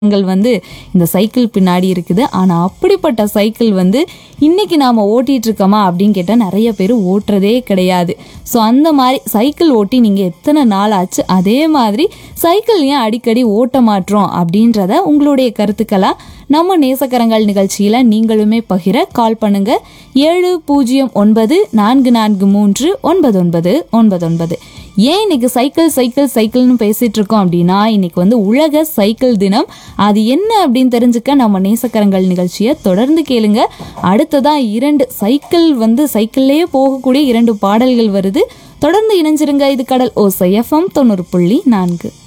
ங்கள் வந்து இந்த சைக்கிள் பின்னாடி இருக்குது ஆனால் அப்படிப்பட்ட சைக்கிள் வந்து இன்னைக்கு நாம் ஓட்டிட்டு இருக்கோமா அப்படின்னு கேட்டால் நிறைய பேர் ஓட்டுறதே கிடையாது ஸோ அந்த மாதிரி சைக்கிள் ஓட்டி நீங்கள் எத்தனை நாள் ஆச்சு அதே மாதிரி சைக்கிள் ஏன் அடிக்கடி ஓட்ட மாற்றோம் அப்படின்றத உங்களுடைய கருத்துக்களா நம்ம நேசக்கரங்கள் நிகழ்ச்சியில் நீங்களுமே பகிர கால் பண்ணுங்க ஏழு பூஜ்ஜியம் ஒன்பது நான்கு நான்கு மூன்று ஒன்பது ஒன்பது ஒன்பது ஒன்பது ஏன் இன்னைக்கு சைக்கிள் சைக்கிள் சைக்கிள்னு பேசிட்டு இருக்கோம் அப்படின்னா இன்னைக்கு வந்து உலக சைக்கிள் தினம் அது என்ன அப்படின்னு தெரிஞ்சுக்க நம்ம நேசக்கரங்கள் நிகழ்ச்சியை தொடர்ந்து கேளுங்க அடுத்ததா இரண்டு சைக்கிள் வந்து சைக்கிள்லேயே போகக்கூடிய இரண்டு பாடல்கள் வருது தொடர்ந்து இணைஞ்சிருங்க இது கடல் ஓசை எஃப்எம் தொண்ணூறு புள்ளி நான்கு